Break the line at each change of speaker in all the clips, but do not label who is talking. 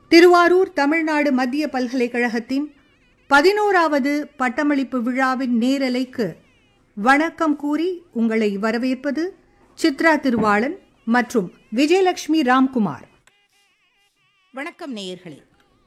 திருவாரூர் தமிழ்நாடு மத்திய பல்கலைக்கழகத்தின் பதினோராவது பட்டமளிப்பு விழாவின் நேரலைக்கு வணக்கம் கூறி உங்களை வரவேற்பது சித்ரா திருவாளன் மற்றும் விஜயலட்சுமி ராம்குமார்
வணக்கம் நேயர்களே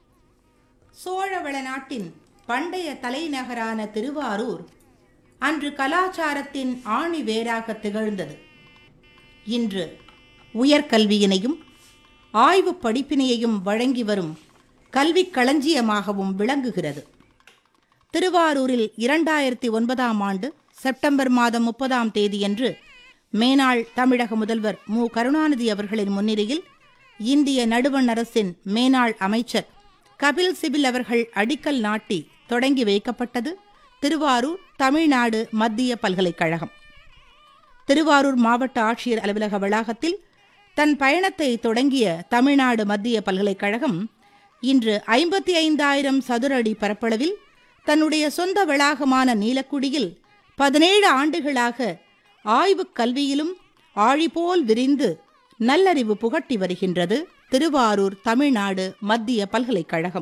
சோழவள நாட்டின் பண்டைய தலைநகரான திருவாரூர் அன்று கலாச்சாரத்தின் ஆணி வேராக திகழ்ந்தது இன்று உயர்கல்வியினையும் ஆய்வு படிப்பினையையும் வழங்கி வரும் கல்விக் களஞ்சியமாகவும் விளங்குகிறது திருவாரூரில் இரண்டாயிரத்தி ஒன்பதாம் ஆண்டு செப்டம்பர் மாதம் முப்பதாம் தேதியன்று மேனாள் தமிழக முதல்வர் மு கருணாநிதி அவர்களின் முன்னிலையில் இந்திய நடுவண் அரசின் மேனாள் அமைச்சர் கபில் சிபில் அவர்கள் அடிக்கல் நாட்டி தொடங்கி வைக்கப்பட்டது திருவாரூர் தமிழ்நாடு மத்திய பல்கலைக்கழகம் திருவாரூர் மாவட்ட ஆட்சியர் அலுவலக வளாகத்தில் தன் பயணத்தை தொடங்கிய தமிழ்நாடு மத்திய பல்கலைக்கழகம் இன்று ஐம்பத்தி ஐந்தாயிரம் சதுர அடி பரப்பளவில் தன்னுடைய சொந்த வளாகமான நீலக்குடியில் பதினேழு ஆண்டுகளாக ஆய்வுக் கல்வியிலும் ஆழிபோல் விரிந்து நல்லறிவு புகட்டி வருகின்றது திருவாரூர் தமிழ்நாடு மத்திய பல்கலைக்கழகம்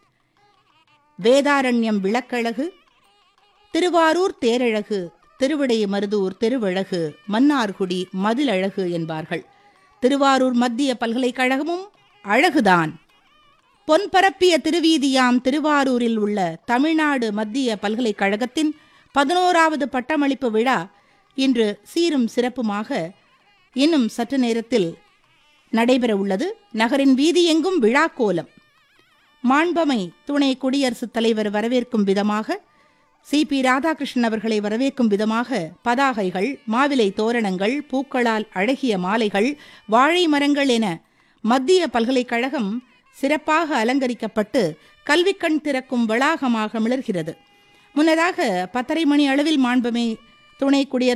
வேதாரண்யம் விளக்கழகு திருவாரூர் தேரழகு திருவிடைமருதூர் திருவழகு மன்னார்குடி மதிலழகு என்பார்கள் திருவாரூர் மத்திய பல்கலைக்கழகமும் அழகுதான் பொன்பரப்பிய திருவீதியாம் திருவாரூரில் உள்ள தமிழ்நாடு மத்திய பல்கலைக்கழகத்தின் பதினோராவது பட்டமளிப்பு விழா இன்று சீரும் சிறப்புமாக இன்னும் சற்று நேரத்தில் நடைபெற உள்ளது நகரின் வீதியெங்கும் விழா கோலம் மாண்பமை துணை குடியரசுத் தலைவர் வரவேற்கும் விதமாக சி பி ராதாகிருஷ்ணன் அவர்களை வரவேற்கும் விதமாக பதாகைகள் மாவிலை தோரணங்கள் பூக்களால் அழகிய மாலைகள் வாழை மரங்கள் என மத்திய பல்கலைக்கழகம் சிறப்பாக அலங்கரிக்கப்பட்டு கல்விக்கண் திறக்கும் வளாகமாக மிளர்கிறது முன்னதாக பத்தரை மணி அளவில் மாண்பமை துணை குடியரசு